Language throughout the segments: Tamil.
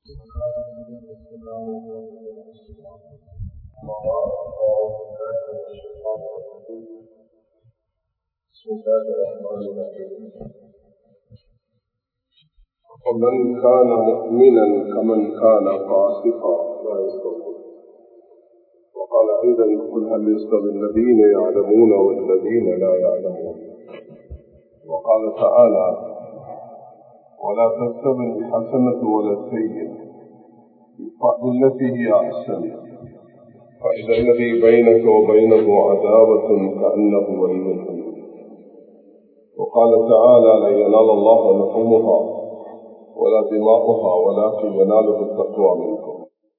بسم الله الرحمن الرحيم ومن كان مؤمنا كمن كان فاسقا لا يستوون وقال ايضا قل هل يستوي الذين يعلمون والذين لا يعلمون وقال تعالى ولا تستوي الحسنه ولا السيئه بالتي هي احسن فاذا الذي بينك وبينه عداوه كانه ولي حميد وقال تعالى لن ينال الله لحومها ولا دماؤها ولكن يناله التقوى منكم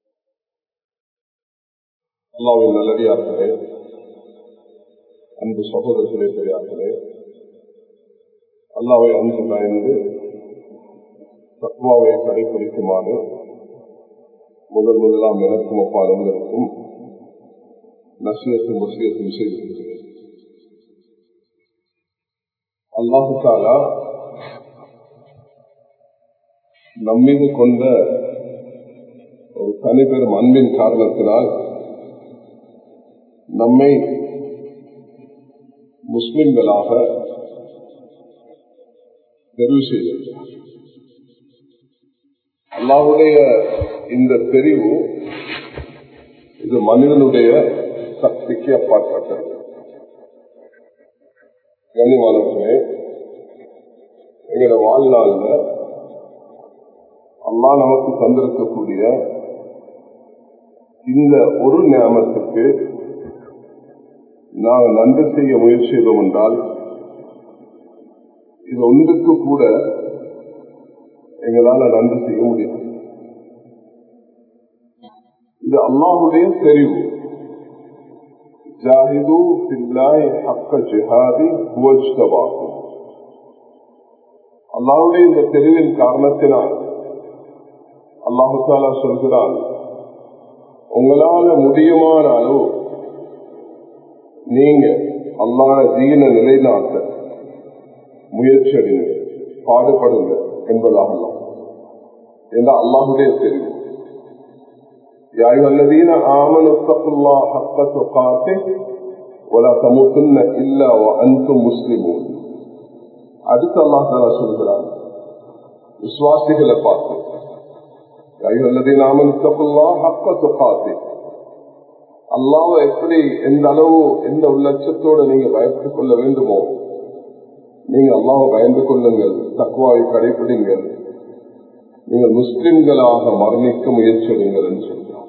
அல்லாவின் நல்லடியார்களே அன்பு சகோதரர்களே பெரியார்களே அல்லாவை அன்பு பயந்து தத்வாவை கடைபிடிக்குமாறு முதல் முதலாம் எனக்கும் அப்பாலங்களுக்கும் நசியத்தும் வசியத்தும் செய்திருக்கிறேன் அல்லாஹு தாலா நம்மீது கொண்ட ஒரு தனிப்பெரும் அன்பின் காரணத்தினால் நம்மை முஸ்லிம்களாக தெரிவு செய்திருக்கிறார் அல்லாவுடைய இந்த தெரிவு இது மனிதனுடைய சக்திக்கு அப்பாற்பட்டது கண்ணியமானவர்களே எங்களோட வாழ்நாளில் அம்மா நமக்கு தந்திருக்கக்கூடிய இந்த ஒரு நியமத்துக்கு நாங்கள் நன்றி செய்ய முயற்சி செய்தோம் என்றால் இது ஒன்றுக்கு கூட எங்களால் நன்றி செய்ய முடியாது இது அல்லாஹுடைய தெரிவு ஜாஹிது பில்லாய் ஹக்க ஜிஹாதி புவஜ்தபாகும் அல்லாவுடைய இந்த தெரிவின் காரணத்தினால் அல்லாஹு தாலா சொல்கிறான் உங்களால முடியுமான அளவு நீங்க அல்லாத தீன நிலைநாட்ட முயற்சி அடிங்க பாடுபடுங்க என்பதாக என்ற அல்லாஹுடைய தெரிவு يا أيها الذين آمنوا اتقوا الله حق تقاته ولا تموتن إلا وأنتم مسلمون அடுத்து அல்லா தாலா சொல்கிறார் விசுவாசிகளை பார்த்து அல்லாவை எப்படி எந்த அளவு எந்த உள்ளட்சத்தோடு நீங்க பயப்பட்டுக் கொள்ள வேண்டுமோ நீங்க அல்லாவை பயந்து கொள்ளுங்கள் தக்குவாவை கடைபிடிங்கள் நீங்கள் முஸ்லிம்களாக மரணிக்க முயற்சி எடுங்கள் என்று சொல்றார்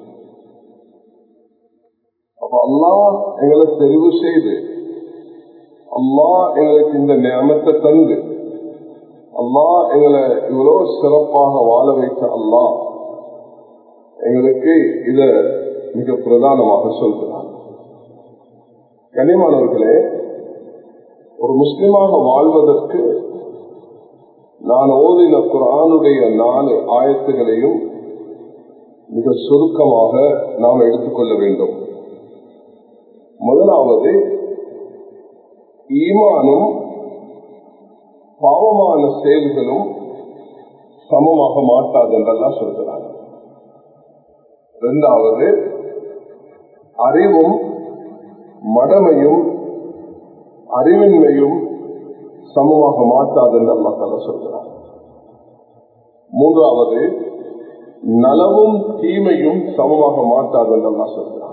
அப்ப அல்லா எங்களை தெரிவு செய்து அல்லா எங்களுக்கு இந்த நியமத்தை தந்து அல்லா எங்களை இவ்வளவு சிறப்பாக வாழ வைத்த அல்லா எங்களுக்கு இத மிக பிரதானமாக சொல்கிறார் கனிமானவர்களே ஒரு முஸ்லிமாக வாழ்வதற்கு நான் ஓதின குரானுடைய நாலு ஆயத்துகளையும் மிக சுருக்கமாக நாம் எடுத்துக்கொள்ள வேண்டும் முதலாவது ஈமானும் பாவமான செயல்களும் சமமாக மாட்டாது என்றெல்லாம் சொல்கிறாங்க இரண்டாவது அறிவும் மடமையும் அறிவின்மையும் சமமாக மாட்டாது என்று அல்லா தலா சொல்கிறார் மூன்றாவது நலவும் தீமையும் சமமாக மாட்டாது என்று அல்லா சொல்கிறார்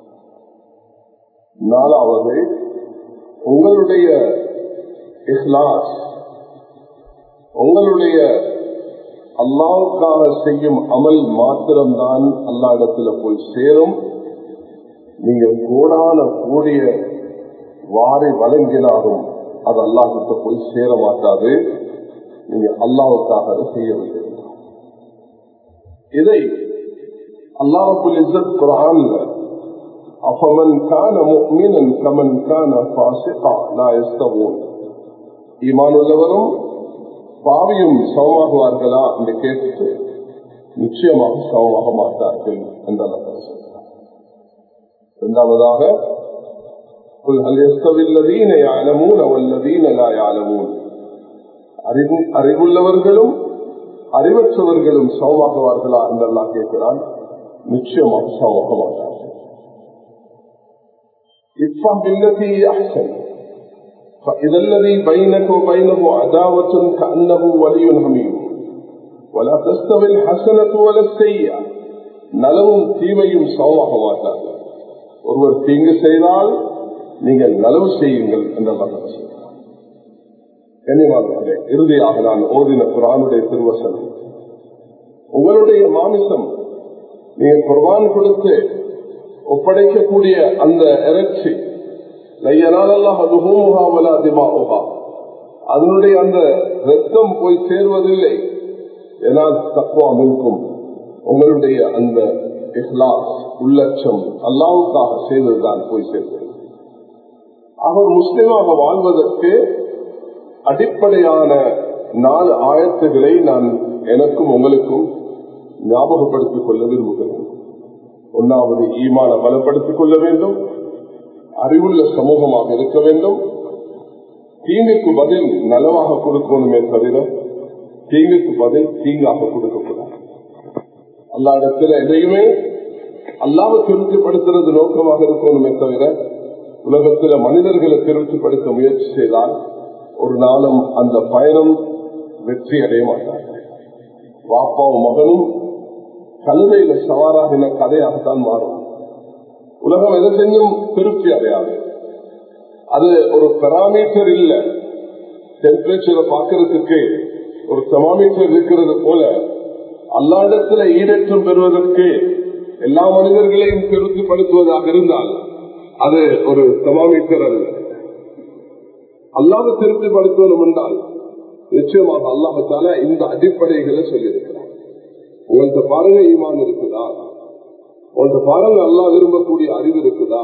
நாலாவது உங்களுடைய இஹ்லாஸ் உங்களுடைய அல்லாவுக்காக செய்யும் அமல் மாத்திரம்தான் அல்லா இடத்துல போய் சேரும் நீங்க கூடான கூடிய வாரி வழங்கினாலும் அது அல்லாஹிட்ட போய் சேர மாட்டாது நீங்க அல்லாவுக்காக செய்யவில்லை இதை அல்லாஹுல் இஸ்ஸத் குரான்ல أفمن كان مؤمنا كمن كان فاسقا لا يستوون ஈமான் உள்ளவரும் பாவியும் சமமாகுவார்களா என்று கேட்டு நிச்சயமாக சமமாக மாட்டார்கள் என்றால் சொல்கிறார் இரண்டாவதாக قل هل يستوي الذين يعلمون والذين لا يعلمون அறிவுள்ளவர்களும் அறிவற்றவர்களும் சமமாகுவார்களா என்றெல்லாம் கேட்கிறான் நிச்சயமாக சமமாக மாட்டார்கள் بالتي أحسن فإذا الذي بينك وبينه عداوة كأنه ولي حميم ولا تستوي الحسنة ولا السيئة நலவும் தீமையும் சமமாக மாட்டார்கள் ஒருவர் தீங்கு செய்தால் நீங்கள் நலவு செய்யுங்கள் என்றெல்லாம் கண்ணியமானவர்களே இறுதியாக நான் ஓதின குரானுடைய திருவசனம் உங்களுடைய மாமிசம் நீங்க குர்பான் கொடுத்து ஒப்படைக்கக்கூடிய அந்த இறைச்சி அதனுடைய அந்த ரத்தம் போய் சேர்வதில்லை ஏனால் தக்குவா மின்கும் உங்களுடைய அந்த இஹ்லாஸ் உள்ளட்சம் அல்லாவுக்காக செய்ததுதான் போய் சேர்ந்தது அவர் முஸ்லிமாக வாழ்வதற்கு அடிப்படையான நாலு ஆயத்துகளை நான் எனக்கும் உங்களுக்கும் ஞாபகப்படுத்திக் கொள்ள விரும்புகிறேன் ஒன்னாவது ஈமான பலப்படுத்திக் கொள்ள வேண்டும் அறிவுள்ள சமூகமாக இருக்க வேண்டும் தீங்குக்கு பதில் நலவாக கொடுக்கணுமே தவிர தீங்குக்கு பதில் தீங்காக கொடுக்கக்கூடாது அல்லா இடத்துல எதையுமே அல்லாம திருப்திப்படுத்துறது நோக்கமாக இருக்கணுமே தவிர உலகத்துல மனிதர்களை திருப்திப்படுத்த முயற்சி செய்தால் ஒரு நாளும் அந்த பயணம் வெற்றி அடைய மாட்டார்கள் வாப்பாவும் மகனும் கழுதையில சவாராகின கதையாகத்தான் மாறும் உலகம் எதை செஞ்சும் திருப்தி அடையாது அது ஒரு பெராமீட்டர் இல்ல டெம்பரேச்சரை பார்க்கறதுக்கு ஒரு தெர்மாமீட்டர் இருக்கிறது போல அல்லாடத்துல ஈடேற்றம் பெறுவதற்கு எல்லா மனிதர்களையும் திருப்திப்படுத்துவதாக இருந்தால் அது ஒரு தெர்மாமீட்டர் அல்ல அல்லாத திருப்திப்படுத்தணும் என்றால் நிச்சயமாக அல்லாஹால இந்த அடிப்படைகளை சொல்லியிருக்கிறார் உங்கள்கிட்ட பாருங்க ஈமான் இருக்குதா உங்கள்கிட்ட பாருங்க அல்லா விரும்பக்கூடிய அறிவு இருக்குதா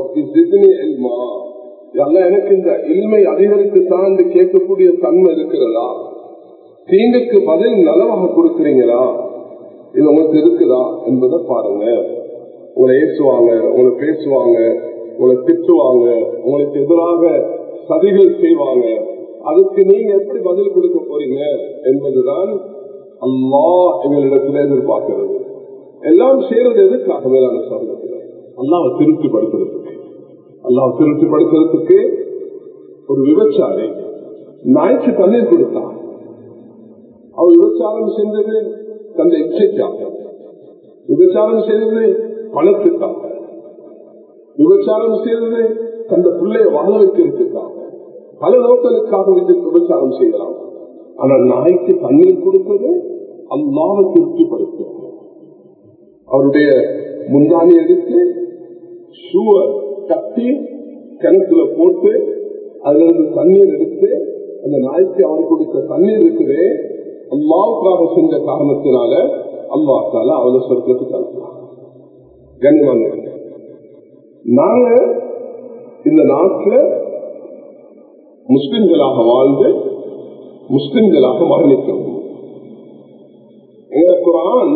எனக்கு இந்த இல்மை அதிகரித்துத்தான் கேட்கக்கூடிய தன்மை இருக்கிறதா தீங்குக்கு பதில் நலவாக கொடுக்கிறீங்களா இது உங்களுக்கு இருக்குதா என்பதை பாருங்க உங்களை ஏசுவாங்க உங்களை பேசுவாங்க உங்களை திட்டுவாங்க உங்களுக்கு எதிராக சதிகள் செய்வாங்க அதுக்கு நீங்க எப்படி பதில் கொடுக்க போறீங்க என்பதுதான் அல்லா எங்களிடத்துல எதிர்பார்க்கிறது எல்லாம் செய்யறது எதுக்காக மேலான சாதனத்தில் அல்லாவை திருப்திப்படுத்துறதுக்கு அல்லாவை திருப்திப்படுத்துறதுக்கு ஒரு விபச்சாரி நாய்க்கு தண்ணீர் கொடுத்தான் அவர் விபச்சாரம் செஞ்சது தந்த இச்சைக்காக விபச்சாரம் செய்தது பணத்துக்காக விபச்சாரம் செய்தது தந்த பிள்ளைய வாழ வைக்கிறதுக்காக பல நோக்கங்களுக்காக விபச்சாரம் செய்யலாம் ஆனால் நாய்க்கு தண்ணீர் கொடுப்பது அல்லாவை திருப்திப்படுத்தும் அவருடைய முந்தானி எடுத்து ஷூவ கட்டி கிணத்துல போட்டு அதுல இருந்து தண்ணீர் எடுத்து அந்த நாய்க்கு அவர் கொடுத்த தண்ணீர் இருக்குது அம்மாவுக்காக செஞ்ச காரணத்தினால அம்மாக்கால அவளை சொர்க்கத்துக்கு அனுப்பலாம் கண்ணியமான நாங்க இந்த நாட்டில் முஸ்லிம்களாக வாழ்ந்து முஸ்லிம்களாக மரணிக்கிறோம் எங்க குரான்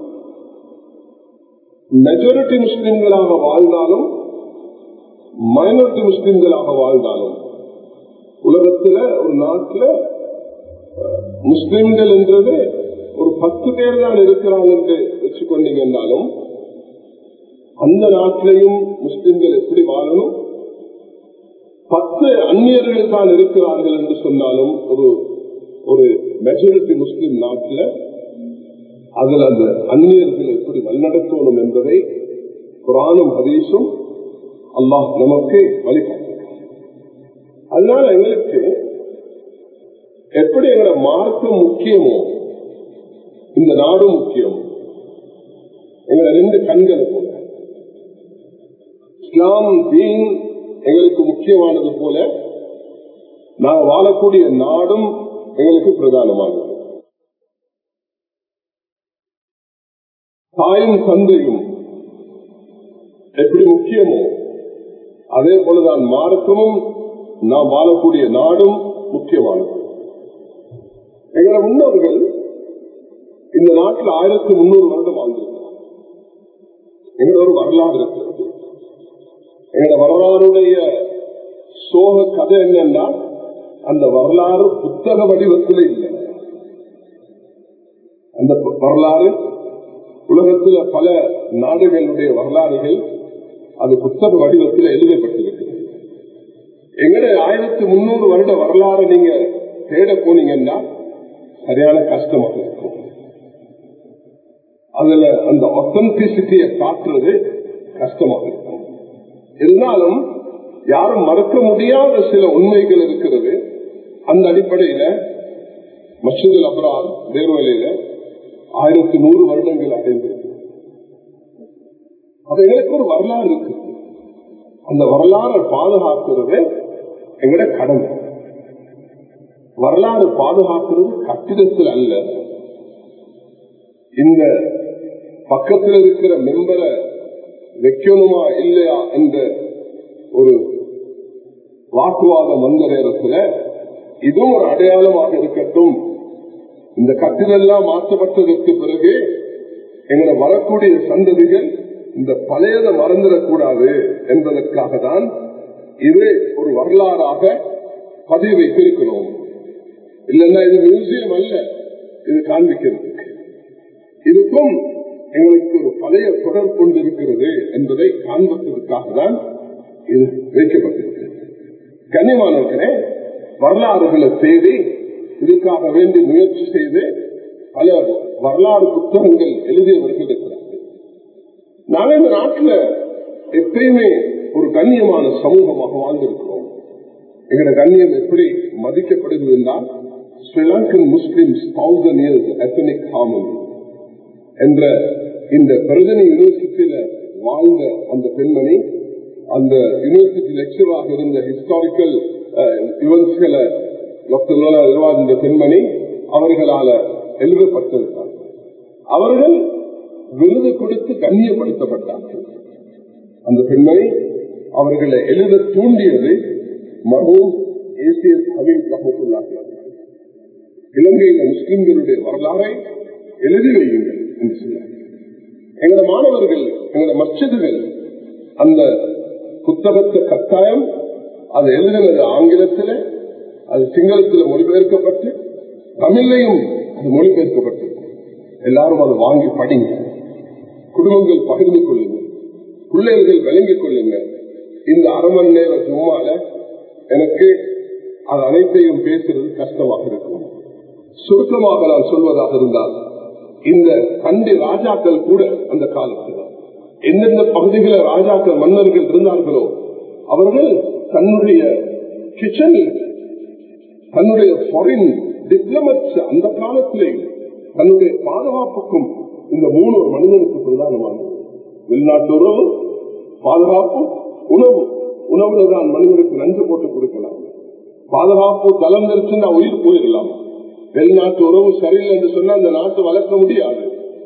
மெஜாரிட்டி முஸ்லிம்களாக வாழ்ந்தாலும் மைனாரிட்டி முஸ்லிம்களாக வாழ்ந்தாலும் உலகத்துல ஒரு நாட்டில் முஸ்லிம்கள் என்றது ஒரு பத்து பேர் தான் இருக்கிறாங்க என்று வச்சுக்கொண்டீங்கன்னாலும் அந்த நாட்டிலையும் முஸ்லிம்கள் எப்படி வாழணும் பத்து அந்நியர்கள் தான் இருக்கிறார்கள் என்று சொன்னாலும் ஒரு ஒரு மெஜாரிட்டி முஸ்லிம் நாட்டில் அதில் அந்த அந்நியர்கள் எப்படி வழிநடத்தணும் என்பதை குரானும் ஹதீஸும் அல்லாஹ் நமக்கு வழிகாட்டு அதனால எங்களுக்கு எப்படி எங்களோட மார்க்கம் முக்கியமோ இந்த நாடும் முக்கியம் எங்களை ரெண்டு கண்கள் போல இஸ்லாம் தீன் எங்களுக்கு முக்கியமானது போல நான் வாழக்கூடிய நாடும் எங்களுக்கு பிரதானமானது தாயும் தந்தையும் எப்படி முக்கியமோ அதே போலதான் மார்க்கமும் நாம் வாழக்கூடிய நாடும் முக்கியமானது எங்களோட முன்னோர்கள் இந்த நாட்டில் ஆயிரத்தி முன்னூறு வருடம் வாழ்ந்திருக்கிறார் எங்களோட ஒரு வரலாறு இருக்கிறது எங்களோட வரலாறுடைய சோக கதை என்னன்னா அந்த வரலாறு புத்தக வடிவத்தில் இல்லை அந்த வரலாறு உலகத்தில் பல நாடுகளுடைய வரலாறுகள் அது புத்தக வடிவத்தில் எழுதப்பட்டிருக்கு எங்களுடைய ஆயிரத்தி முன்னூறு வருட வரலாறு நீங்க தேட போனீங்கன்னா சரியான கஷ்டமாக இருக்கும் அதுல அந்த ஒத்தன்டிசிட்டியை காட்டுறது கஷ்டமாக இருக்கும் இருந்தாலும் யாரும் மறக்க முடியாத சில உண்மைகள் இருக்கிறது அந்த அடிப்படையில மசூதல் அபரார் வேர்வலையில ஆயிரத்தி நூறு வருடங்கள் அடைந்திருக்கு அப்ப எங்களுக்கு ஒரு வரலாறு இருக்கு அந்த வரலாறை பாதுகாக்கிறது எங்கட கடமை வரலாறு பாதுகாக்கிறது கட்டிடத்தில் அல்ல இந்த பக்கத்தில் இருக்கிற மெம்பரை வைக்கணுமா இல்லையா என்ற ஒரு வாக்குவாதம் வந்த நேரத்தில் இதுவும் ஒரு அடையாளமாக இருக்கட்டும் இந்த கட்டிலெல்லாம் மாற்றப்பட்டதற்கு பிறகு எங்களை வரக்கூடிய சந்ததிகள் இந்த பழையதை மறந்துடக்கூடாது என்பதற்காக தான் இது ஒரு வரலாறாக பதிவு வைத்திருக்கிறோம் இல்லைன்னா இது மியூசியம் அல்ல இது காண்பிக்கிறதுக்கு இதுக்கும் எங்களுக்கு ஒரு பழைய தொடர் கொண்டிருக்கிறது என்பதை காண்பிப்பதற்காக தான் இது வைக்கப்பட்டிருக்கு கனிமானவர்களே வரலாறுகளை தேடி இதுக்காக வேண்டி முயற்சி செய்து பல வரலாறு புத்தகங்கள் எழுதியவர்கள் இருக்கிறார்கள் நாங்கள் இந்த நாட்டில் எப்பயுமே ஒரு கண்ணியமான சமூகமாக வாழ்ந்திருக்கிறோம் எங்களோட கண்ணியம் எப்படி மதிக்கப்படுகிறது என்றால் Sri Lankan Muslims thousand years ethnic harmony என்ற இந்த பிரதனி யூனிவர்சிட்டியில வாழ்ந்த அந்த பெண்மணி அந்த யூனிவர்சிட்டி லெக்சராக இருந்த ஹிஸ்டாரிக்கல் இவன்ஸ்களை டாக்டர் இந்த பெண்மணி அவர்களால எழுதப்பட்டிருந்தார் அவர்கள் விருது கொடுத்து கண்ணியப்படுத்தப்பட்டார்கள் அந்த பெண்மணி அவர்களை எழுத தூண்டியது மகவும் ஏசிஎஸ் ஹபீப் ரஹமத்துல்லாஹி இலங்கையில முஸ்லிம்களுடைய வரலாறை எழுதி வையுங்கள் என்று சொன்னார் எங்களோட மாணவர்கள் எங்களோட மச்சதுகள் அந்த புத்தகத்தை கட்டாயம் அது எழுதினது ஆங்கிலத்தில் அது சிங்களத்தில் மொழிபெயர்க்கப்பட்டு தமிழையும் அது மொழிபெயர்க்கப்பட்டு எல்லாரும் அதை வாங்கி படிங்க குடும்பங்கள் பகிர்ந்து கொள்ளுங்க பிள்ளைகள் விளங்கிக் கொள்ளுங்க இந்த அரை மணி நேரம் சும்மால எனக்கு அது அனைத்தையும் பேசுறது கஷ்டமாக இருக்கும் சுருக்கமாக நான் சொல்வதாக இருந்தால் இந்த கண்டி ராஜாக்கள் கூட அந்த காலத்தில் எந்தெந்த பகுதிகளில் ராஜாக்கள் மன்னர்கள் இருந்தார்களோ அவர்கள் தன்னுடைய கிச்சனில் தன்னுடைய ஃபாரின் டிப்ளமட்ஸ் அந்த காலத்திலே தன்னுடைய பாதுகாப்புக்கும் இந்த மூணு ஒரு மனிதனுக்கு பிரதானமானது வெளிநாட்டு உறவு பாதுகாப்பு உணவு உணவுல தான் மனிதனுக்கு நஞ்சு போட்டு கொடுக்கலாம் பாதுகாப்பு கலந்துருச்சுன்னா உயிர் போயிடலாம் வெளிநாட்டு உறவு சரியில்லை என்று சொன்னா அந்த நாட்டு வளர்க்க முடியாது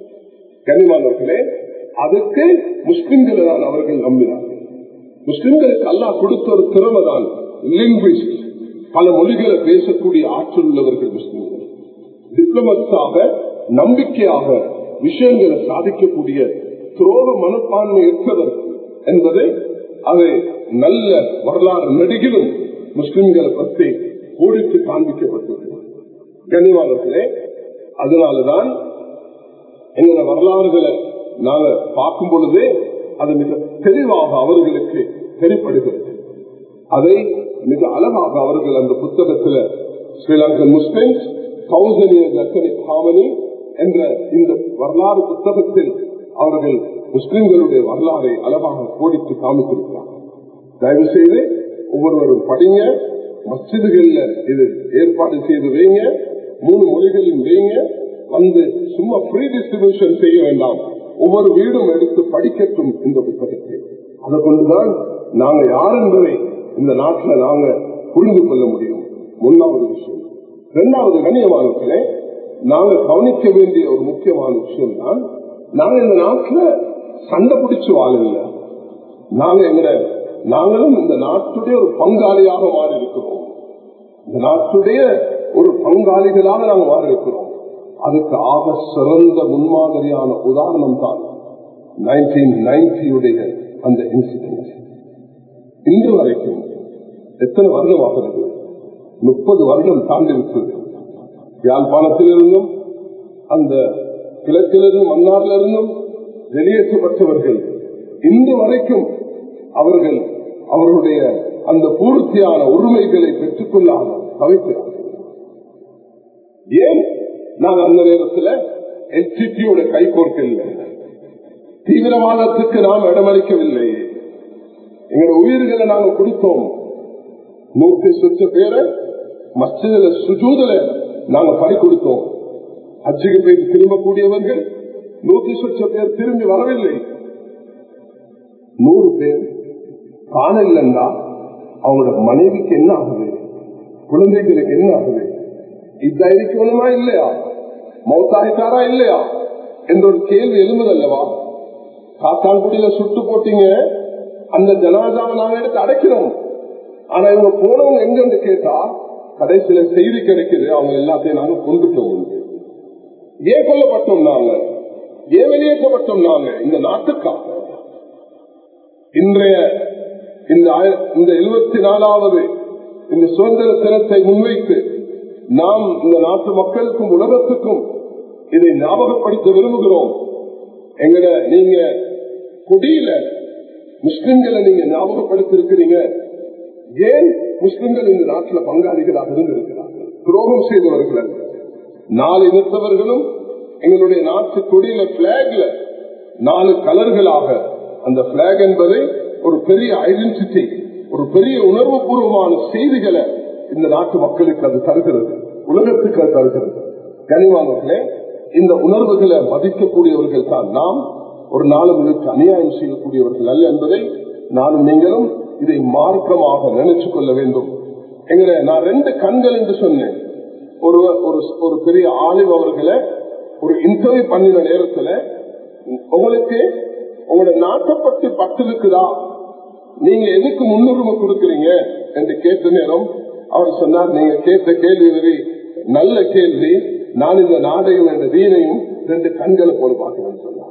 கனிமானவர்களே அதுக்கு முஸ்லிம்களை தான் அவர்கள் நம்பினார்கள் முஸ்லிம்களுக்கு அல்லா கொடுத்த ஒரு திறமை தான் லிங்குவிஸ்ட் பல மொழிகளை பேசக்கூடிய ஆற்றல் உள்ளவர்கள் முஸ்லிம்கள் டிப்ளமட்ஸாக நம்பிக்கையாக விஷயங்களை சாதிக்கக்கூடிய துரோக மனப்பான்மை இருக்கிறவர் என்பதை அதை நல்ல வரலாறு நடிகிலும் முஸ்லிம்களை பற்றி கோடித்து காண்பிக்கப்பட்டது கண்ணியமானவர்களே அதனாலதான் எங்களோட வரலாறுகளை நாங்க பார்க்கும் பொழுது அது மிக தெளிவாக அவர்களுக்கு தெரிப்படுகிறது அதை மிக அழகாக அவர்கள் அந்த புத்தகத்தில் Sri Lankan Muslims thousand years harmony என்ற இந்த வரலாறு புத்தகத்தில் அவர்கள் முஸ்லிம்களுடைய வரலாறை அழகாக கோடித்து காமித்திருக்கிறார் தயவு செய்து ஒவ்வொருவரும் படிங்க மசிதுகள்ல இது ஏற்பாடு செய்து வைங்க மூணு மொழிகளில் வைங்க வந்து சும்மா ஃப்ரீ டிஸ்ட்ரிபியூஷன் செய்ய வேண்டாம் ஒவ்வொரு வீடும் எடுத்து படிக்கட்டும் இந்த புத்தகத்தை அதை கொண்டுதான் நாங்க யார் என்பதை இந்த நாட்டில் நாங்க புரிந்து கொள்ள முடியும் மூன்றாவது விஷயம் இரண்டாவது கண்ணியமானவர்களே நாங்க கவனிக்க வேண்டிய ஒரு முக்கியமான விஷயம் தான் நாங்க இந்த நாட்டில் சண்டை பிடிச்சு வாழல நாங்க எங்க நாங்களும் இந்த நாட்டுடைய ஒரு பங்காளியாக மாறி இருக்கிறோம் இந்த நாட்டுடைய ஒரு பங்காளிகளாக நாங்கள் மாறி இருக்கிறோம் அதுக்கு ஆக சிறந்த முன்மாதிரியான உதாரணம் தான் நைன்டீன் நைன்டியுடைய அந்த இன்சிடென்ட் இன்று வரைக்கும் எத்தனை வருடம் ஆகிறது முப்பது வருடம் தாண்டி விட்டது யாழ்ப்பாணத்திலிருந்தும் அந்த கிழக்கிலிருந்தும் மன்னார்ல இருந்தும் வெளியேற்றப்பட்டவர்கள் இன்று வரைக்கும் அவர்கள் அவர்களுடைய அந்த பூர்த்தியான உரிமைகளை பெற்றுக் கொள்ளாத தவிக்கிறார்கள் ஏன் நான் அந்த நேரத்தில் என்சிபியோட கை கோர்க்கவில்லை தீவிரவாதத்துக்கு நாம் இடமளிக்கவில்லை எங்களோட உயிர்களை நாங்கள் கொடுத்தோம் நூத்தி சொச்ச பேரை மஸ்ஜிதில சுஜூதல நாங்க பறி கொடுத்தோம் ஹஜ்ஜுக்கு போய் திரும்பக்கூடியவர்கள் நூத்தி சொச்ச பேர் திரும்பி வரவில்லை நூறு பேர் காணலன்னா அவங்களோட மனைவிக்கு என்ன ஆகுது குழந்தைகளுக்கு என்ன ஆகுது இதாயிருக்கணுமா இல்லையா மௌத்தாயிட்டாரா இல்லையா என்ற ஒரு கேள்வி எழுந்ததல்லவா காத்தான்குடியில சுட்டு போட்டீங்க அந்த ஜனாதாவை நாங்க எடுத்து அடைக்கிறோம் ஆனா இவங்க போனவங்க எங்க கேட்டா கடைசியில செய்தி கிடைக்குது அவங்க எல்லாத்தையும் நாங்க கொண்டுட்டோம் ஏன் கொல்லப்பட்டோம் நாங்க ஏன் வெளியேற்றப்பட்டோம் நாங்க இந்த நாட்டுக்காக இன்றைய இந்த இந்த எழுபத்தி நாலாவது இந்த சுதந்திர தினத்தை முன்வைத்து நாம் இந்த நாட்டு மக்களுக்கும் உலகத்துக்கும் இதை ஞாபகப்படுத்த விரும்புகிறோம் எங்கட நீங்க குடியில முஸ்லிம்களை நீங்க ஞாபகப்படுத்திருக்கிறீங்க ஏன் முஸ்லிம்கள் இந்த நாட்டில் பங்காளிகளாக இருந்திருக்கிறார்கள் துரோகம் செய்தவர்கள் அல்ல நாலு இனத்தவர்களும் எங்களுடைய நாட்டு கொடியில பிளாக்ல நாலு கலர்களாக அந்த பிளாக் என்பதை ஒரு பெரிய ஐடென்டிட்டி ஒரு பெரிய உணர்வு பூர்வமான செய்திகளை இந்த நாட்டு மக்களுக்கு அது தருகிறது உலகத்துக்கு அது தருகிறது கனிவானவர்களே இந்த உணர்வுகளை மதிக்கக்கூடியவர்கள் தான் நாம் ஒரு நாளுக்கு அநியாயம் செய்யக்கூடியவர்கள் அல்ல என்பதை நானும் நீங்களும் இதை மார்க்கமாக நினைச்சு கொள்ள வேண்டும் எங்களை நான் ரெண்டு கண்கள் என்று சொன்னேன் ஒரு ஒரு பெரிய ஆலிவ் அவர்களை ஒரு இன்டர்வியூ பண்ணின நேரத்துல உங்களுக்கு உங்களோட நாட்டை பற்றி பட்டு இருக்குதா நீங்க எதுக்கு முன்னுரிமை கொடுக்குறீங்க என்று கேட்ட நேரம் அவர் சொன்னார் நீங்க கேட்ட கேள்வி நல்ல கேள்வி நான் இந்த நாடையும் இந்த வீணையும் ரெண்டு கண்களை போல பார்க்கிறேன் சொன்னார்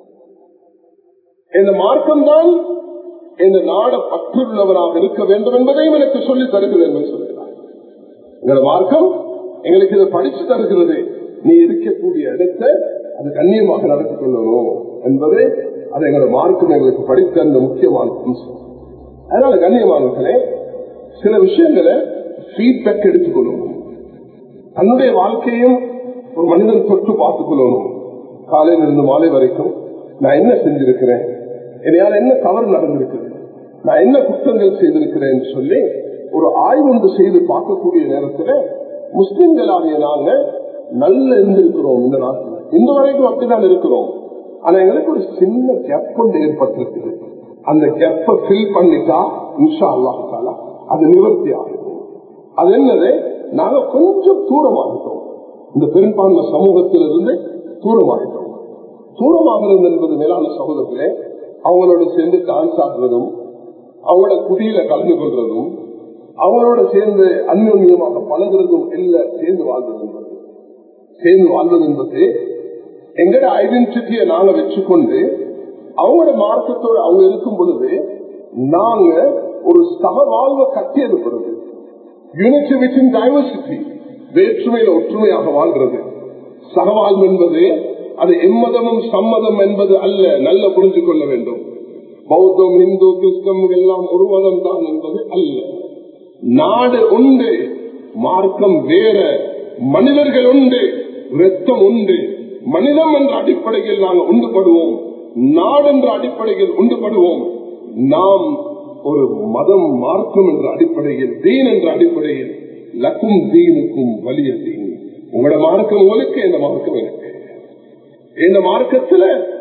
இந்த மார்க்கம் தான் இந்த நாட பற்றுள்ளவராக இருக்க வேண்டும் என்பதையும் எனக்கு சொல்லி தருகிறது என்று சொல்கிறார் எங்களோட மார்க்கம் எங்களுக்கு இதை படிச்சு தருகிறது நீ இருக்கக்கூடிய இடத்தை அது கண்ணியமாக நடத்திக் கொள்ளணும் என்பதை அது எங்களோட மார்க்கம் எங்களுக்கு படித்த அந்த முக்கியமான அம்சம் அதனால கண்ணியமானவர்களே சில விஷயங்களை ஃபீட்பேக் எடுத்துக்கொள்ளணும் தன்னுடைய வாழ்க்கையும் ஒரு மனிதன் தொட்டு பார்த்துக் கொள்ளணும் காலையில இருந்து மாலை வரைக்கும் நான் என்ன செஞ்சிருக்கிறேன் என்னையால என்ன தவறு நடந்திருக்குது நான் என்ன குற்றங்கள் செய்திருக்கிறேன் சொல்லி ஒரு ஆய்வு ஒன்று செய்து பார்க்கக்கூடிய நேரத்தில் முஸ்லிம்களாகிய நாங்க நல்ல இருந்திருக்கிறோம் இந்த நாட்டில் இந்த வரைக்கும் அப்படிதான் இருக்கிறோம் ஆனா எங்களுக்கு ஒரு சின்ன கேப் ஒன்று ஏற்பட்டிருக்குது அந்த கேப்பை ஃபில் பண்ணிட்டா இன்ஷா அல்லாஹால அது நிவர்த்தி ஆகும் அது என்னது நாங்க கொஞ்சம் தூரமாகிட்டோம் இந்த பெரும்பான்மை சமூகத்திலிருந்து தூரமாகிட்டோம் தூரமாகிறது என்பது மேலான சமூகத்திலே அவங்களோட சேர்ந்து டான்ஸ் ஆடுறதும் அவங்களோட குடியில கலந்து கொள்றதும் அவங்களோட சேர்ந்து அந்யோன்யமாக பழகிறதும் எல்லாம் சேர்ந்து வாழ்றது என்பது சேர்ந்து வாழ்வது என்பது எங்கட ஐடென்டிட்டியை நாங்க வச்சுக்கொண்டு அவங்களோட மார்க்கத்தோடு அவங்க இருக்கும் பொழுது நாங்க ஒரு சக வாழ்வை கட்டி எழுப்புறது யூனிட்டி வித்தின் டைவர்சிட்டி வேற்றுமையில ஒற்றுமையாக வாழ்கிறது சகவாழ்வு என்பது அது எம்மதமும் சம்மதம் என்பது அல்ல நல்ல புரிஞ்சு கொள்ள வேண்டும் பௌத்தம் இந்து கிறிஸ்தம் எல்லாம் ஒரு மதம் தான் என்பது அல்ல நாடு உண்டு மார்க்கம் வேற மனிதர்கள் உண்டு ரத்தம் உண்டு மனிதம் என்ற அடிப்படையில் நாங்கள் உண்டுபடுவோம் நாடு என்ற அடிப்படையில் உண்டுபடுவோம் நாம் ஒரு மதம் மார்க்கம் என்ற அடிப்படையில் தீன் என்ற அடிப்படையில் லக்கும் தீனுக்கும் வலிய தீன் உங்களோட மார்க்கம் உங்களுக்கு இந்த மார்க்கம் எனக்கு இந்த மார்க்கத்துல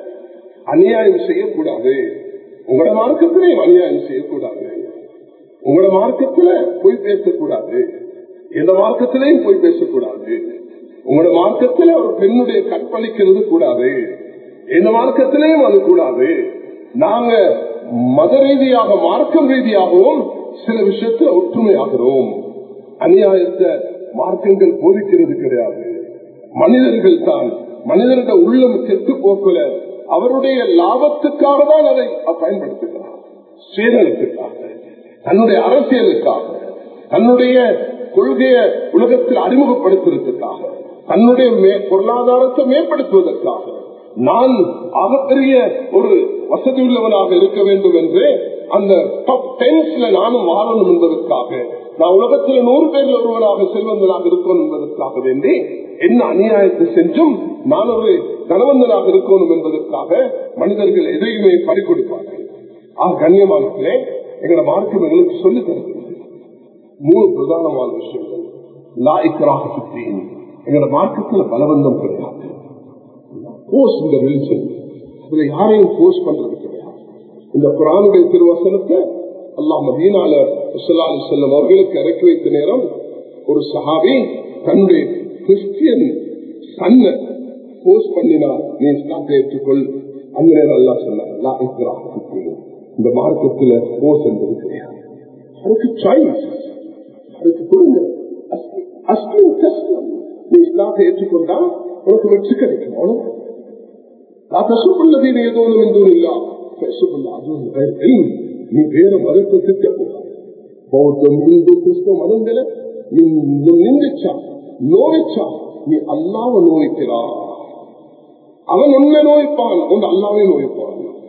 அநியாயம் செய்யக்கூடாது உங்களோட மார்க்கத்திலையும் அநியாயம் செய்யக்கூடாது உங்களோட மார்க்கத்துல பொய் பேசக்கூடாது எந்த மார்க்கத்திலையும் பொய் பேசக்கூடாது உங்களோட மார்க்கத்துல ஒரு பெண்ணுடைய கற்பழிக்கிறது கூடாது எந்த மார்க்கத்திலையும் அது கூடாது நாங்க மத ரீதியாக மார்க்கம் ரீதியாகவும் சில விஷயத்துல ஒற்றுமையாகிறோம் அநியாயத்தை மார்க்கங்கள் போதிக்கிறது கிடையாது மனிதர்கள் தான் மனிதர்கள் உள்ளம் கெட்டு போக்கல அவருடைய லாபத்துக்காக தான் அதை பயன்படுத்துகிறார் சுயநலத்துக்காக தன்னுடைய அரசியலுக்காக தன்னுடைய கொள்கையை உலகத்தில் அறிமுகப்படுத்துவதற்காக தன்னுடைய பொருளாதாரத்தை மேம்படுத்துவதற்காக நான் ஆகப்பெரிய ஒரு வசதி உள்ளவனாக இருக்க வேண்டும் என்று அந்த டாப் டென்ஸ்ல நானும் வாழணும் என்பதற்காக நான் உலகத்தில் நூறு பேர்ல ஒருவராக செல்வந்தனாக இருக்கணும் என்பதற்காக வேண்டி என்ன அநியாயத்தை செஞ்சும் நான் ஒரு கனவந்தனாக இருக்கணும் என்பதற்காக மனிதர்கள் எதையுமே பறிக்கொடுப்பார்கள் ஆ கண்ணியமானே எங்களோட மார்க்கம் எங்களுக்கு சொல்லி தருகிறது மூணு பிரதானமான விஷயங்கள் லா இக்கராக சுற்றியின் எங்களோட மார்க்கத்தில் பலவந்தம் கிடையாது போஸ் இந்த வெளிச்சம் இதுல யாரையும் போஸ் பண்றது கிடையாது இந்த குரானுடைய திருவசனத்தை அல்லாஹ் மதீனால அலி செல்லம் அவர்களுக்கு இறக்கி வைத்த நேரம் ஒரு சஹாபி தன்னுடைய கிறிஸ்டியன் சன்ன போஸ் பண்ணினா நீ இஸ்லாத்தை ஏற்றுக்கொள் அந்த நேரம் அல்லா சொன்னார் இந்த மார்க்கத்துல போஸ் என்பது கிடையாது அதுக்கு சாய்ஸ் அதுக்கு கொடுங்க அஸ்லிம் தஸ்லம் நீ இஸ்லாத்தை ஏற்றுக்கொண்டா உனக்கு வெற்றி கிடைக்கும் அவ்வளவு தசுக்குள்ளதீன ஏதோ என்று இல்லா நீ வேற மதத்தை திட்டக்கூடாது பௌத்தம் இந்து கிறிஸ்தவ மதங்களை நீ நிந்திச்சா நோய்ச்சா நீ அல்லாவ நோய்க்கிறா அவன் உன்னை நோய்ப்பான் உன் அல்லாவே நோய்ப்பான்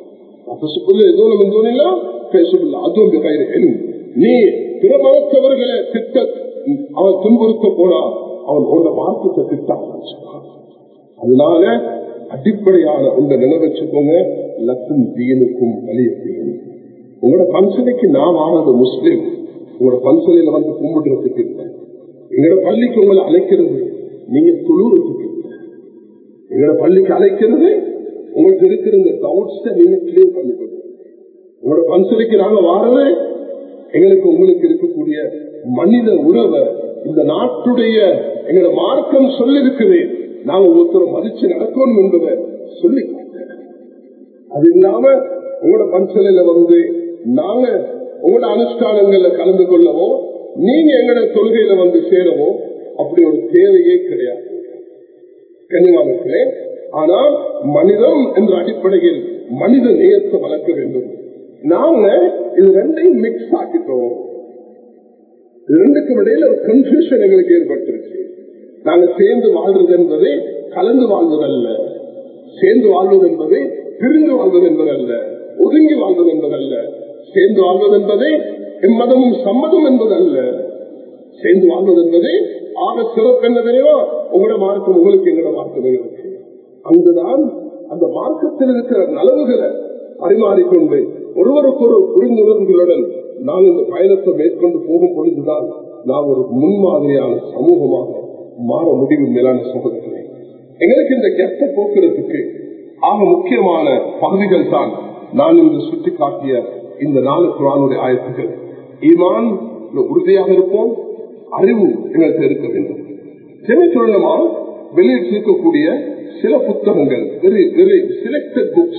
நீ பிற மதத்தவர்களை திட்ட அவன் துன்புறுத்த போனா அவன் உன்ன மார்க்கத்தை திட்ட ஆரம்பிச்சுட்டான் அதனால அடிப்படையான உங்க நிலை வச்சுக்கோங்க லக்கும் தீனுக்கும் வலிய தீன் உங்களோட பன்சலைக்கு நான் ஆனது முஸ்லீம் உங்களோட பன்சலையில வந்து கும்பிடுறதுக்கு இல்லை எங்களோட பள்ளிக்கு உங்களை அழைக்கிறது நீங்க துளுறதுக்கு இல்லை எங்களோட பள்ளிக்கு அழைக்கிறது உங்களுக்கு இருக்கிற இந்த டவுட்ஸ நீங்க கிளியர் பண்ணிக்கணும் உங்களோட பன்சலைக்கு நாங்க வாரது எங்களுக்கு உங்களுக்கு இருக்கக்கூடிய மனித உறவை இந்த நாட்டுடைய எங்களோட மார்க்கம் சொல்லி இருக்குது நாங்க ஒருத்தரை மதிச்சு நடக்கணும் என்பதை சொல்லி அது இல்லாம உங்களோட பன்சலையில வந்து நாங்க உங்களோட அனுஷ்டானங்கள்ல கலந்து கொள்ளவோ நீங்க எங்களோட கொள்கையில வந்து சேரவோ அப்படி ஒரு தேவையே கிடையாது கனிவானங்களே ஆனால் மனிதம் என்ற அடிப்படையில் மனித நேயத்தை வளர்க்க வேண்டும் நாங்க இது ரெண்டையும் மிக்ஸ் ஆக்கிட்டோம் ரெண்டுக்கும் இடையில ஒரு கன்ஃபியூஷன் எங்களுக்கு ஏற்பட்டுருச்சு நாங்க சேர்ந்து வாழ்றது என்பது கலந்து வாழ்வதல்ல சேர்ந்து வாழ்வது என்பது பிரிந்து வாழ்வது என்பதல்ல ஒதுங்கி வாழ்வது என்பதல்ல சேர்ந்து வாழ்வது என்பதை எம்மதமும் சம்மதம் என்பதல்ல சேர்ந்து வாழ்வது என்பது ஆக சிறப்பு என்ன தெரியுமா உங்களோட மார்க்கம் உங்களுக்கு எங்களோட மார்க்கம் எங்களுக்கு அங்குதான் அந்த மார்க்கத்தில் இருக்கிற நலவுகளை பரிமாறிக்கொண்டு ஒருவருக்கொரு புரிந்துணர்வுகளுடன் நான் இந்த பயணத்தை மேற்கொண்டு போகும் பொழுதுதான் நான் ஒரு முன்மாதிரியான சமூகமாக மாற முடியும் மேலான சகோதரர்களே எங்களுக்கு இந்த கெட்ட போக்குறதுக்கு ஆக முக்கியமான பகுதிகள் தான் நான் இன்று சுட்டி காட்டிய இந்த நாலு குரானுடைய ஆயத்துக்கள் ஈமான் உறுதியாக இருப்போம் அறிவு எங்களுக்கு இருக்க வேண்டும் சென்னை சொல்லணுமா வெளியிட்டிருக்கக்கூடிய சில புத்தகங்கள் வெரி வெரி சிலக்டட் புக்ஸ்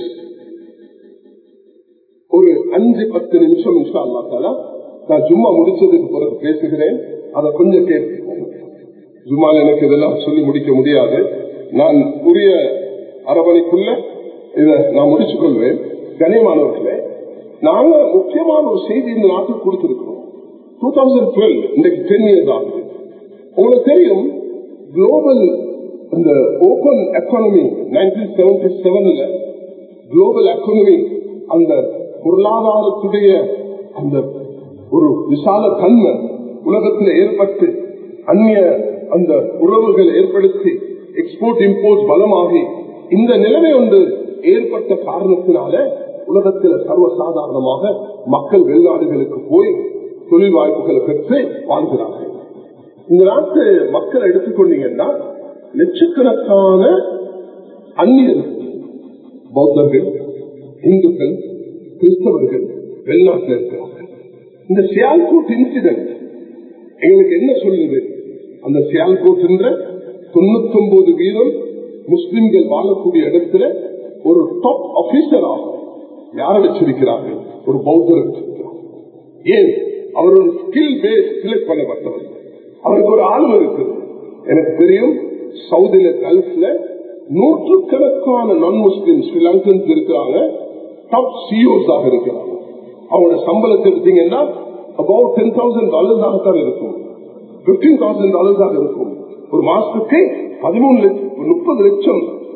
ஒரு அஞ்சு பத்து நிமிஷம் நிமிஷம் அல்லாத்தால நான் சும்மா முடிச்சதுக்கு பிறகு பேசுகிறேன் அதை கொஞ்சம் கேட்போம் ஜும்மால எனக்கு இதெல்லாம் சொல்லி முடிக்க முடியாது நான் உரிய அரவணைக்குள்ள இதை நான் முடிச்சுக் கொள்வேன் கனியமானவர்களே நாங்க முக்கியமான ஒரு செய்தி இந்த நாட்டுக்கு கொடுத்திருக்கிறோம் டூ தௌசண்ட் டுவெல் இன்றைக்கு டென் இயர்ஸ் ஆகுது உங்களுக்கு தெரியும் குளோபல் இந்த ஓபன் எக்கானமி நைன்டீன் செவன்டி செவன்ல குளோபல் எக்கானமி அந்த பொருளாதாரத்துடைய அந்த ஒரு விசால தன்மை உலகத்தில் ஏற்பட்டு அந்நிய அந்த உறவுகள் ஏற்படுத்தி எக்ஸ்போர்ட் இம்போர்ட் பலமாகி இந்த நிலைமை ஒன்று ஏற்பட்ட காரணத்தினால உலகத்தில் சர்வசாதாரணமாக மக்கள் வெளிநாடுகளுக்கு போய் தொழில் வாய்ப்புகளை பெற்று வாழ்கிறார்கள் இந்த நாட்டு மக்களை எடுத்துக்கொண்டீங்கன்னா லட்சக்கணக்கான அந்நியர்கள் பௌத்தர்கள் இந்துக்கள் கிறிஸ்தவர்கள் வெளிநாட்டில் இருக்கிறார்கள் இந்த சியால்கோட் இன்சிடென்ட் எங்களுக்கு என்ன சொல்லுது அந்த சியால்கோட் என்ற தொண்ணூத்தி ஒன்பது வீதம் முஸ்லிம்கள் வாழக்கூடிய இடத்துல ஒரு டாப் ஆபீசராக யார் வச்சிருக்கிறார்கள் ஒரு பௌத்தர் வச்சிருக்கிறார் ஏன் அவர் ஒரு ஸ்கில் பேஸ் செலக்ட் பண்ணப்பட்டவர் அவருக்கு ஒரு ஆளுமை இருக்கு எனக்கு தெரியும் சவுதியில கல்ஃப்ல நூற்றுக்கணக்கான நான் முஸ்லிம் ஸ்ரீலங்கன்ஸ் இருக்கிறாங்க டாப் சிஓஸ் ஆக இருக்கிறாங்க அவங்களோட சம்பளத்தை எடுத்தீங்கன்னா அபவுட் டென் தௌசண்ட் டாலர்ஸ் ஆகத்தான் இருக்கும் பிப்டீன் தௌசண்ட் டாலர்ஸ் ஆக இருக்கும் ஒரு மாசத்துக்கு பதிமூணு லட்சம் முப்பது லட்சம்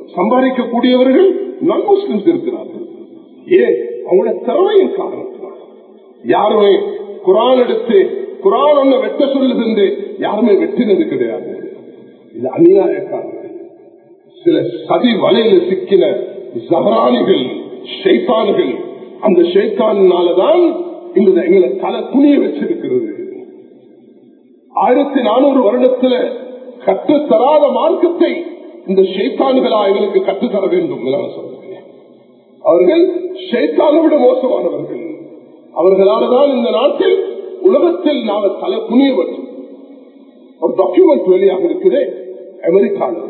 சம்பாதிக்கக்கூடியவர்கள் நான் முஸ்லிம்ஸ் இருக்கிறார்கள் ஏன் அவங்களோட திறமையின் காரணத்தினால் யாருமே குரான் எடுத்து குரான் ஒண்ணு வெட்ட சொல்லுது யாருமே வெட்டினது கிடையாது இது அநியாயக்காரர்கள் சில சதி வலையில சிக்கின ஜஹரானிகள் ஷைத்தான்கள் அந்த ஷைத்தானாலதான் இந்த எங்களை தலை துணிய வச்சிருக்கிறது ஆயிரத்தி நானூறு வருடத்துல கற்றுத்தராத மார்க்கத்தை இந்த ஷைத்தான்களா எங்களுக்கு கற்றுத்தர வேண்டும் சொல்றேன் அவர்கள் ஷைத்தானை விட மோசமானவர்கள் அவர்களால்தான் இந்த நாட்டில் உலகத்தில் நாங்கள் தலை துணியவர் ஒரு டாக்குமெண்ட் வெளியாக இருக்குது அமெரிக்காவில்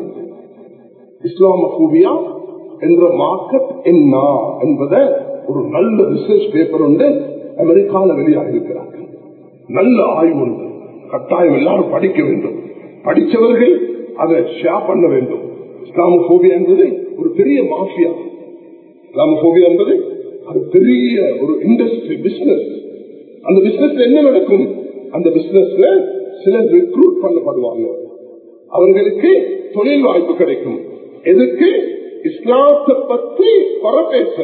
இஸ்லாமோபியா என்ற மார்க்கெட் என்ன என்பதை ஒரு நல்ல ரிசர்ச் பேப்பர் உண்டு அமெரிக்காவில் வெளியாக இருக்கிறார்கள் நல்ல ஆய்வு உண்டு கட்டாயம் எல்லாரும் படிக்க வேண்டும் படித்தவர்கள் அதை ஷேர் பண்ண வேண்டும் இஸ்லாமோபியா என்பது ஒரு பெரிய மாஃபியா இஸ்லாமோபியா என்பது அது பெரிய ஒரு இண்டஸ்ட்ரி பிசினஸ் அந்த பிசினஸ்ல என்ன நடக்கும் அந்த பிசினஸ்ல சிலர் ரெக்ரூட் பண்ணப்படுவாங்க அவர்களுக்கு தொழில் வாய்ப்பு கிடைக்கும் எதுக்கு இஸ்லாத்தை பத்தி குறை பேச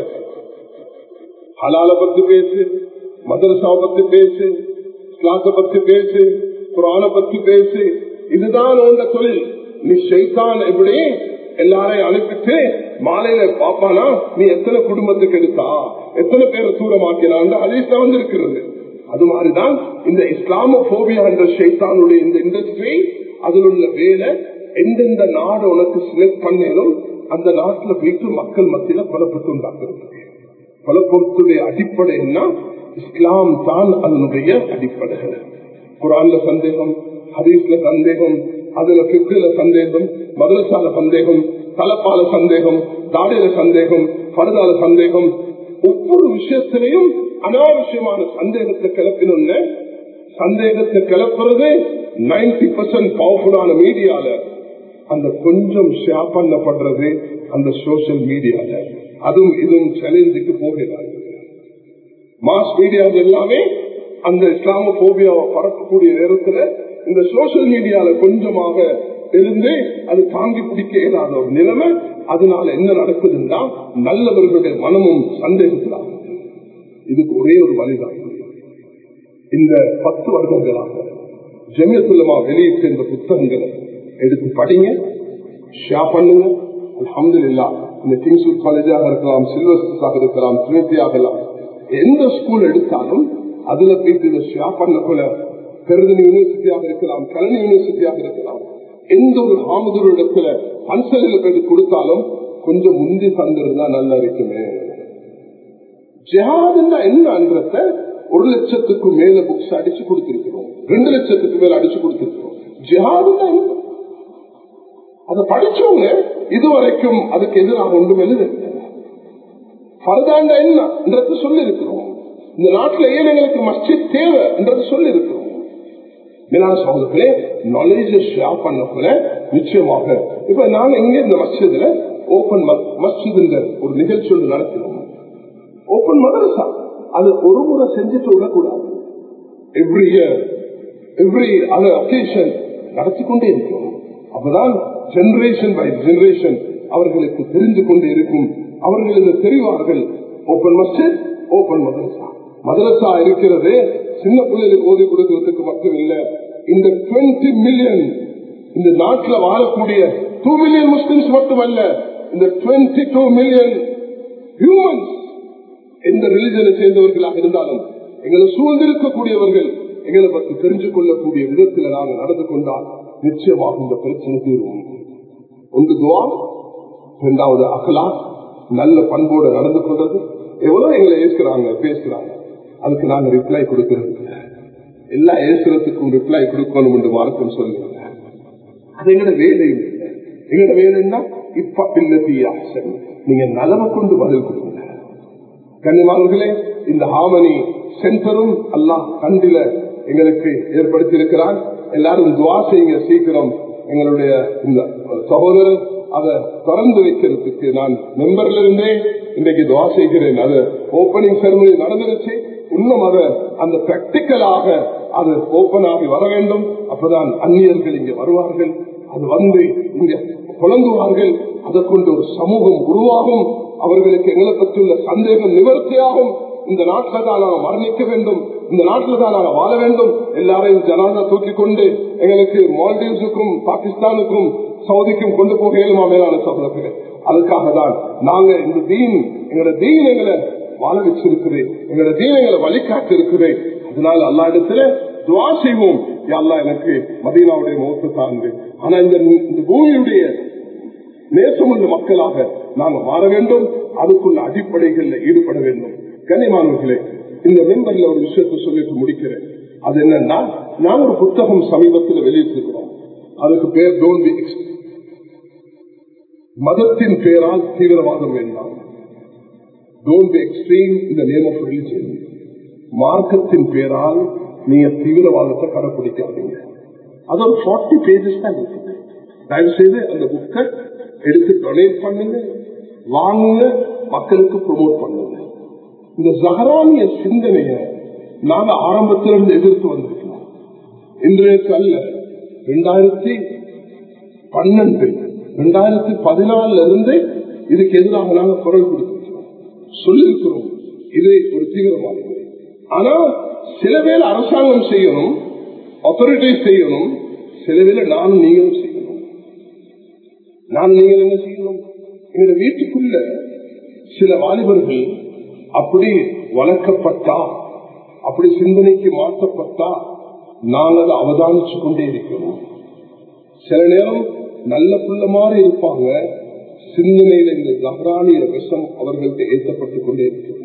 ஹலால பத்தி பேசு மதரசா பத்தி பேசு இஸ்லாத்தை பத்தி பேசு குரான பத்தி பேசு இதுதான் உங்க தொழில் நீ ஷைத்தான் எப்படி எல்லாரையும் அனுப்பிட்டு மாலையில பாப்பானா நீ எத்தனை குடும்பத்துக்கு எடுத்தா எத்தனை பேரை தூரமாக்கினான் அதீஸ்ல வந்து இருக்கிறது அது மாதிரிதான் இந்த இஸ்லாமோபியா என்ற ஷைத்தானுடைய இந்த இண்டஸ்ட்ரி அதில் உள்ள வேலை எந்தெந்த நாடு உனக்கு செலக்ட் பண்ணேனும் அந்த நாட்டுல போயிட்டு மக்கள் மத்தியில பலப்பட்டு உண்டாக்குறது பலப்பொருத்துடைய அடிப்படை என்ன இஸ்லாம் தான் அதனுடைய அடிப்படை குரான்ல சந்தேகம் ஹரீஸ்ல சந்தேகம் அதுல பிக்குல சந்தேகம் மதரசால சந்தேகம் தலப்பால சந்தேகம் தாடியில சந்தேகம் பரதால சந்தேகம் ஒவ்வொரு விஷயத்திலையும் அனாவசியமான சந்தேகத்தை கிளப்பினோன்னு சந்தேகத்தை கிளப்புறது நைன்டி பர்சன்ட் பவர்ஃபுல்லான மீடியால அந்த கொஞ்சம் ஷேர் பண்ணப்படுறது அந்த சோசியல் மீடியால அதுவும் இதுவும் சேலஞ்சுக்கு போகிறார்கள் மாஸ் மீடியா எல்லாமே அந்த இஸ்லாமோபியாவை பரப்பக்கூடிய நேரத்துல இந்த சோசியல் மீடியால கொஞ்சமாக இருந்து அது தாங்கி பிடிக்க இயலாத ஒரு நிலைமை அதனால என்ன நடக்குதுன்னா நல்லவர்களுடைய மனமும் சந்தேகத்திலாக இதுக்கு ஒரே ஒரு வழிதான் இந்த பத்து வருடங்களாக ஜெமியத்துலமா வெளியிட்ட இந்த புத்தகங்களை எடுத்து படிங்க ஷேர் பண்ணுங்க அலமது இல்லா இந்த கிங்ஸ்வுட் காலேஜாக இருக்கலாம் சில்வர்ஸாக இருக்கலாம் ட்ரினிட்டியாக இருக்கலாம் எந்த ஸ்கூல் எடுத்தாலும் அதுல போயிட்டு இதை ஷேர் பண்ணக்குள்ள கருதனி யூனிவர்சிட்டியாக இருக்கலாம் கலனி யூனிவர்சிட்டியாக இருக்கலாம் எந்த ஒரு ஆமதூர் இடத்துல பன்சலில் போயிட்டு கொடுத்தாலும் கொஞ்சம் முந்தி தந்திருந்தா நல்லா இருக்குமே ஜிஹாதுன்னா என்னன்றத ஒரு லட்சத்துக்கு மேல புக்ஸ் அடிச்சு கொடுத்திருக்கிறோம் ரெண்டு லட்சத்துக்கு மேல அடிச்சு கொடுத்திருக்கிறோம் ஜிஹாதுன்னா என்ன அதை படிச்சவங்க இதுவரைக்கும் அதுக்கு எதிராக ஒன்றும் எழுத பரதாண்ட என்னன்றது சொல்லி இருக்கிறோம் இந்த நாட்டில் ஏன் எங்களுக்கு மஸ்ஜித் தேவை என்றது சொல்லி இருக்கிறோம் சகோதரர்களே நாலேஜ் ஷேர் பண்ணக்குள்ள நிச்சயமாக இப்ப நாங்க இங்க இந்த மஸ்ஜித்ல ஓபன் மஸ்ஜித் ஒரு நிகழ்ச்சி ஒன்று நடத்தினோம் ஓபன் மதரசா அது ஒரு முறை செஞ்சுட்டு விடக்கூடாது every year every other occasion நடத்தி கொண்டே இருக்கிறோம் அப்பதான் ஜெனரேஷன் பை ஜெனரேஷன் அவர்களுக்கு தெரிந்து கொண்டே இருக்கும் அவர்கள் இதை தெரிவார்கள் ஓபன் மஸ்ஜித் ஓபன் மதரசா மதரசா இருக்கிறது சின்ன பிள்ளைகளுக்கு ஓதி கொடுக்கிறதுக்கு மட்டும் இல்ல இந்த டுவெண்ட்டி மில்லியன் இந்த நாட்டில் வாழக்கூடிய டூ மில்லியன் முஸ்லிம்ஸ் மட்டுமல்ல இந்த டுவெண்ட்டி டூ மில்லியன் ஹியூமன்ஸ் எந்த ரிலிஜனை சேர்ந்தவர்களாக இருந்தாலும் எங்களை சூழ்ந்திருக்கக்கூடியவர்கள் எங்களை பற்றி தெரிஞ்சு கொள்ளக்கூடிய விதத்தில் நாங்கள் நடந்து கொண்டால் நிச்சயமாக இந்த பிரச்சனை தீர்வும் ஒன்று துவா இரண்டாவது அகலா நல்ல பண்போடு நடந்து கொண்டது எவ்வளவு எங்களை ஏற்கிறாங்க பேசுறாங்க அதுக்கு நாங்க ரிப்ளை கொடுக்கிறது எல்லா ஏசுறதுக்கும் ரிப்ளை கொடுக்கணும் என்று மார்க்கம் சொல்லுங்க அது எங்கட வேலை இல்லை எங்கட வேலைன்னா இப்ப இல்லத்தியா நீங்க நலவை கொண்டு பதில் கொடுங்க கன்னிமார்களே இந்த ஹாமனி சென்டரும் அல்லாஹ் கண்டில எங்களுக்கு ஏற்படுத்தி இருக்கிறான் எல்லாரும் துவா செய்யுங்க சீக்கிரம் எங்களுடைய இந்த சகோதரர் அதை திறந்து வைக்கிறதுக்கு நான் மெம்பர்ல இருந்தேன் இன்றைக்கு துவா செய்கிறேன் அது ஓபனிங் செரமனி நடந்துருச்சு இன்னும் அதை அந்த பிராக்டிக்கலாக அது ஓபன் ஆகி வர வேண்டும் அப்பதான் அந்நியர்கள் இங்க வருவார்கள் அது வந்து இங்க புலங்குவார்கள் அதை கொண்டு ஒரு சமூகம் உருவாகும் அவர்களுக்கு எங்களை பற்றியுள்ள சந்தேகம் நிவர்த்தியாகும் இந்த நாட்டில் தான் நாங்கள் மரணிக்க வேண்டும் இந்த நாட்டில் தான் நாங்கள் வாழ வேண்டும் எல்லாரையும் ஜனாதா தூக்கி கொண்டு எங்களுக்கு மால்டீவ்ஸுக்கும் பாகிஸ்தானுக்கும் சவுதிக்கும் கொண்டு போக இயலுமா மேலான சகோதரர்கள் அதுக்காக தான் நாங்க இந்த தீன் எங்களோட தீன் எங்களை வாழ வச்சிருக்குது எங்களோட தீன் எங்களை வழிகாட்டு இருக்குது அதனால அல்லா இடத்துல துவா செய்வோம் அல்லா எனக்கு மதீனாவுடைய முகத்தை தாழ்ந்து ஆனா இந்த இந்த பூமியுடைய நேசமுள்ள மக்களாக நாங்க மாற வேண்டும் அதுக்குள்ள அடிப்படைகள்ல ஈடுபட வேண்டும் கனிமானவர்களே இந்த மெம்பர்ல ஒரு விஷயத்தை சொல்லிட்டு முடிக்கிறேன் அது என்னன்னா நான் ஒரு புத்தகம் சமீபத்தில் வெளியிட்டிருக்கிறோம் அதுக்கு பேர் டோன்ட் பி மதத்தின் பேரால் தீவிரவாதம் வேண்டாம் டோன்ட் பி எக்ஸ்ட்ரீம் இந்த நேம் ஆஃப் ரிலிஜன் மார்க்கத்தின் பேரால் நீங்க தீவிரவாதத்தை கடைபிடிக்காதீங்க அது ஒரு ஃபார்ட்டி பேஜஸ் தான் இருக்குது தயவு செய்து அந்த புக்கை எடுத்து டொனேட் பண்ணுங்க வாங்குங்க மக்களுக்கு ப்ரொமோட் பண்ணுங்க இந்த ஜஹரானிய சிந்தனைய நாங்க ஆரம்பத்திலிருந்து எதிர்த்து வந்திருக்கிறோம் இன்றைக்கு அல்ல ரெண்டாயிரத்தி பன்னெண்டு ரெண்டாயிரத்தி பதினாலுல இருந்து இதுக்கு எதிராக நாங்க குரல் கொடுத்திருக்கிறோம் சொல்லியிருக்கிறோம் இது ஒரு தீவிரமானது ஆனா சில வேலை அரசாங்கம் செய்யணும் அத்தாரிட்டி செய்யணும் சில வேலை நானும் நீங்களும் செய்யணும் நான் நீங்கள் என்ன செய்யணும் எங்க வீட்டுக்குள்ள சில வாலிபர்கள் அப்படி வளர்க்கப்பட்டா அப்படி சிந்தனைக்கு மாற்றப்பட்டா நாங்கள் அதை அவதானிச்சு கொண்டே இருக்கிறோம் சில நேரம் நல்ல புள்ள மாதிரி இருப்பாங்க சிந்தனையில இந்த ஜஹரானிய விஷம் அவர்களுக்கு ஏற்றப்பட்டுக் கொண்டே இருக்கிறோம்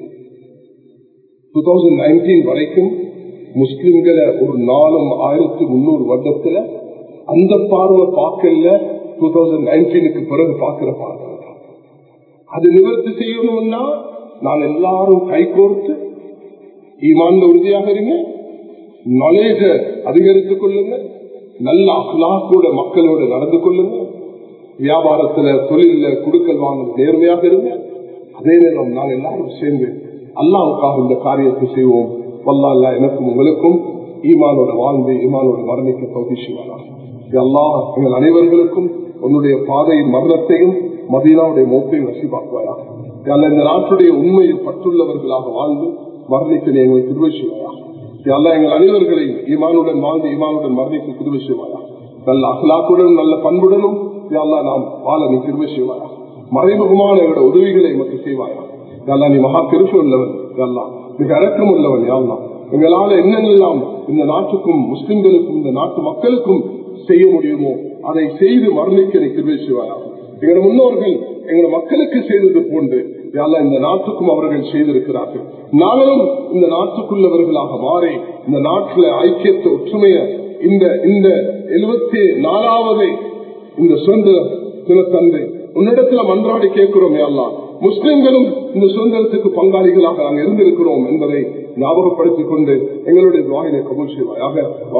டூ தௌசண்ட் நைன்டீன் வரைக்கும் முஸ்லிம்களை ஒரு நாலும் ஆயிரத்தி முன்னூறு வருடத்துல அந்த பார்வை பார்க்கல டூ தௌசண்ட் நைன்டீனுக்கு பிறகு பார்க்கிற பார்வை அது நிவர்த்தி செய்யணும்னா நான் எல்லாரும் கை கோர்த்து ஈமான்ல உறுதியாக இருங்க நாலேஜ அதிகரித்துக் கொள்ளுங்க நல்ல அஹ்லாக்கோட மக்களோட நடந்து கொள்ளுங்க வியாபாரத்துல தொழில குடுக்கல் வாங்க நேர்மையாக இருங்க அதே நேரம் நாங்கள் எல்லாரும் சேர்ந்து அல்லாவுக்காக இந்த காரியத்தை செய்வோம் வல்லா எனக்கும் உங்களுக்கும் ஈமானோட வாழ்ந்து ஈமானோட மரணிக்க பகுதி செய்வாரா எல்லா எங்கள் அனைவர்களுக்கும் உன்னுடைய பாதையின் மரணத்தையும் மதீனாவுடைய மோப்பையும் வசிப்பாக்குவாயா இந்த நாட்டுடைய உண்மையில் பற்றுள்ளவர்களாக வாழ்ந்து மரணிக்க எங்களை திருவை செய்வாயா எல்லா எங்கள் அனைவர்களையும் ஈமானுடன் வாழ்ந்து ஈமானுடன் மரணிக்க திருவை செய்வாயா நல்ல அகலாக்குடன் நல்ல பண்புடனும் யாழ்லா நாம் வாழ நீ திருவை செய்வாயா மறைமுகமான எங்களோட உதவிகளை எமக்கு செய்வாயா யாழ்லா நீ மகா திருப்பு உள்ளவன் யாழ்லா மிக இறக்கம் உள்ளவன் யாழ்லா எங்களால என்னென்னலாம் இந்த நாட்டுக்கும் முஸ்லிம்களுக்கும் இந்த நாட்டு மக்களுக்கும் செய்ய முடியுமோ அதை செய்து மரணிக்க நீ திருவை செய்வாயா எங்களோட முன்னோர்கள் எங்களோட மக்களுக்கு செய்தது போன்று யாழ்லா இந்த நாட்டுக்கும் அவர்கள் செய்திருக்கிறார்கள் நாங்களும் இந்த நாட்டுக்குள்ளவர்களாக மாறி இந்த நாட்டில் ஐக்கியத்தை ஒற்றுமைய இந்த இந்த எழுபத்தி நாலாவது இந்த சுதந்திர தினத்தந்தை உன்னிடத்துல மன்றாடி கேட்கிறோம் யாழ்லா முஸ்லிம்களும் இந்த சுதந்திரத்துக்கு பங்காளிகளாக நாங்கள் இருந்திருக்கிறோம் என்பதை ஞாபகப்படுத்திக் கொண்டு எங்களுடைய வாயிலை கபூல் செய்வாயாக